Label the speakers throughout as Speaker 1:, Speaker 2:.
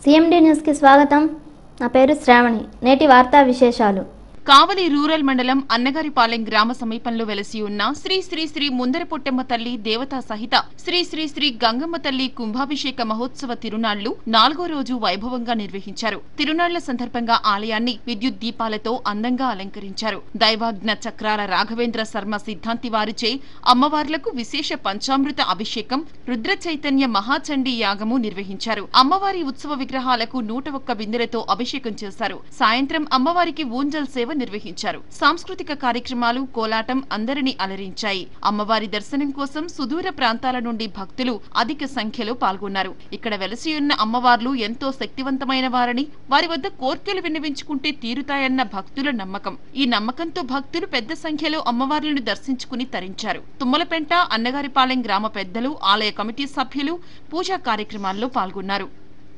Speaker 1: CMD న్యూస్కి స్వాగతం నా పేరు శ్రావణి నేటి వార్తా విశేషాలు
Speaker 2: కావలి రూరల్ మండలం అన్నగారిపాలెం గ్రామ సమీపంలో వెలసి ఉన్న శ్రీ శ్రీ శ్రీ ముందర పొట్టెమ్మ తల్లి దేవతా సహిత శ్రీ శ్రీ శ్రీ గంగమ్మ తల్లి కుంభాభిషేక మహోత్సవ తిరునాళ్లు నాలుగో రోజు వైభవంగా నిర్వహించారు తిరునాళ్ల సందర్భంగా ఆలయాన్ని విద్యుత్ దీపాలతో అందంగా అలంకరించారు దైవాజ్ఞ చక్రాల రాఘవేంద్ర శర్మ సిద్ధాంతి వారిచే అమ్మవార్లకు విశేష పంచామృత అభిషేకం రుద్ర చైతన్య మహాచండీ యాగము నిర్వహించారు అమ్మవారి ఉత్సవ విగ్రహాలకు నూట ఒక్క బిందెలతో అభిషేకం చేశారు సాయంత్రం అమ్మవారికి ఊంజల్ సేవ నిర్వహించారు సాంస్కృతిక కార్యక్రమాలు కోలాటం అందరినీ అలరించాయి అమ్మవారి దర్శనం కోసం సుదూర ప్రాంతాల నుండి భక్తులు అధిక సంఖ్యలో పాల్గొన్నారు ఇక్కడ వెలసి ఉన్న అమ్మవార్లు ఎంతో శక్తివంతమైన వారని వారి వద్ద కోర్కెలు విన్నవించుకుంటే తీరుతాయన్న భక్తుల నమ్మకం ఈ నమ్మకంతో భక్తులు పెద్ద సంఖ్యలో అమ్మవార్లను దర్శించుకుని తరించారు తుమ్మలపెంట అన్నగారిపాలెం గ్రామ పెద్దలు ఆలయ కమిటీ సభ్యులు పూజా కార్యక్రమాల్లో పాల్గొన్నారు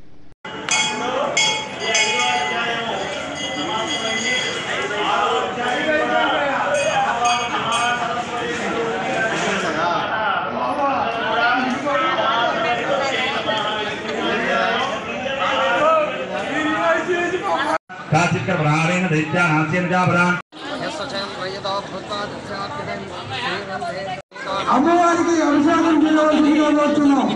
Speaker 3: కాచిక్కరాణేన దైత్యా నాస్యేన జాబరాన్
Speaker 4: అమ్మవారికి అభిషేకం చేయవలసిందిగా కోరుతున్నాం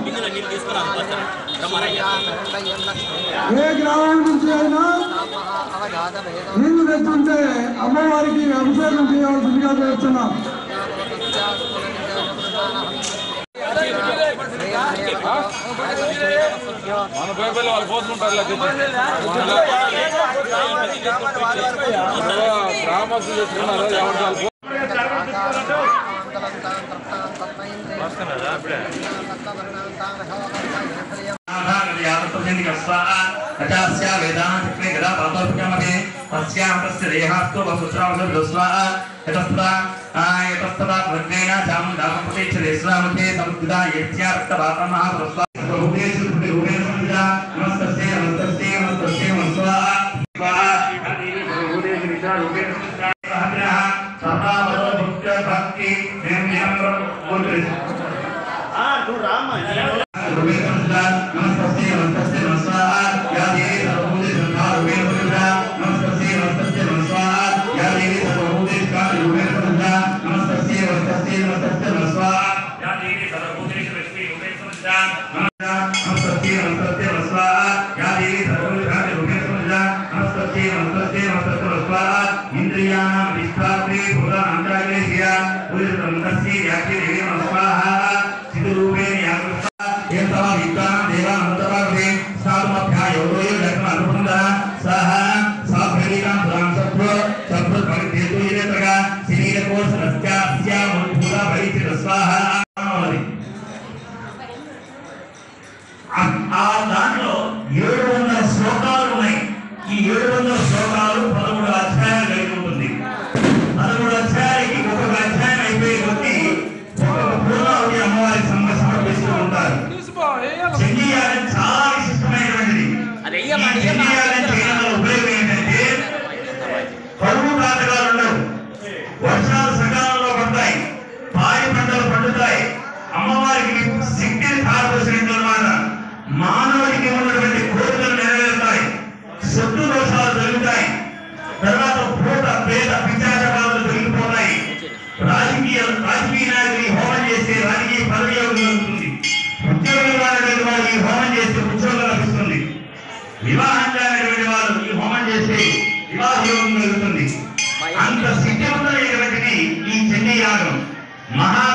Speaker 4: ఏ గ్రామం నుంచి అయినా నీళ్లు తెచ్చుంటే అమ్మవారికి అభిషేకం చేయవలసిందిగా కోరుతున్నాం
Speaker 5: మన బైబిల్ వాళ్ళు పోసుకుంటారు గ్రామస్తులు చెప్తున్నారు ఎవరు వాళ్ళు
Speaker 3: తస్యా వేదాంతే గదా పాతోపకమపి తస్యాం తస్య దేహాస్తు వసుత్రావసు దస్వా యతస్తదా యతస్తదా వర్గేణ చాముండాసంపతే చలేశ్వరామతే సముద్దా యత్యార్తవాతమః ప్రస్వా రూపేషు రూపేషు సంజా నమస్తస్య నమస్తస్య నమస్తస్య నమస్వా స్వాహా అదేవి రూపేషు విద్యా రూపేషు సంజా సహగ్రహ సదావరో భక్త భక్తి నేమ్యం కోట్రేషు నమస్తే నమస్తే నమస్వాహ యా దేవి సర్వభూతే సంధ్యా రూపేణ సంధ్యా నమస్తే నమస్తే నమస్వాహ యా దేవి సర్వభూతే కాళి రూపేణ సంధ్యా నమస్తే నమస్తే నమస్తే నమస్వాహ యా దేవి సర్వభూతే లక్ష్మీ రూపేణ సంధ్యా నమస్తే నమస్తే నమస్వాహ యా దేవి సర్వభూతే కాళి రూపేణ సంధ్యా నమస్తే నమస్తే నమస్తే నమస్వాహ ఇంద్రియాణం విష్టాత్రి భూత అంతరాగ్రేషియ ఉదితంతస్య యాకి దేవి నమస్వాహ సిద్ధరూపేణ యాకృత ఏతవ విద్వాన్ దేవానంతరాగ్రే సాధుమధ్యాయోరో లగ్న అనుబంధ సహ సాభ్యరీకాం పురాం సత్వ సత్వ పరిధేతు ఇరేతగా శరీర కోశ రస్యాస్య మూల భైతి స్వాహ ఆ దాంట్లో ఏడు వందల శ్లోకాలు ఉన్నాయి ఈ ఏడు వందల శ్లోకాలు పదమూడు అధ్యాయాలు కలిగి ఉంటుంది పదమూడు అధ్యాయాలకి ఒక్కొక్క అధ్యాయం అయిపోయే కొద్దీ ఒక్కొక్క పూర్ణావతి అమ్మవారి సమ- సమర్పిస్తూ ఉంటారు చెయ్యాలని చాలా విశిష్టమైనటువంటిది ఈ చెయ్యాలని చేయడం వల్ల ఉపయోగం ఏంటంటే కరువు కాటకాలు ఉండవు వర్షాలు సకాలంలో పడతాయి పాడి పంటలు పండుతాయి అమ్మవారికి శక్తిని తారపోసినట్టు అన్నమాట మానవుడికి ఉన్నటువంటి కోరికలు నెరవేరుతాయి శత్రు దోషాలు జరుగుతాయి తర్వాత పూట పేద పిచ్చాచకాలు తొలగిపోతాయి రాజకీయ రాజకీయ నాయకులు ఈ హోమం చేస్తే రాజకీయ పదవి కలుగుతుంది ఉద్యోగులు అనేటువంటి వారు ఈ హోమం చేస్తే ఉద్యోగం లభిస్తుంది వివాహం కానిటువంటి వారు ఈ హోమం చేస్తే వివాహ యోగం కలుగుతుంది అంత శక్తివంతమైనటువంటిది ఈ చెన్నై యాగం మహా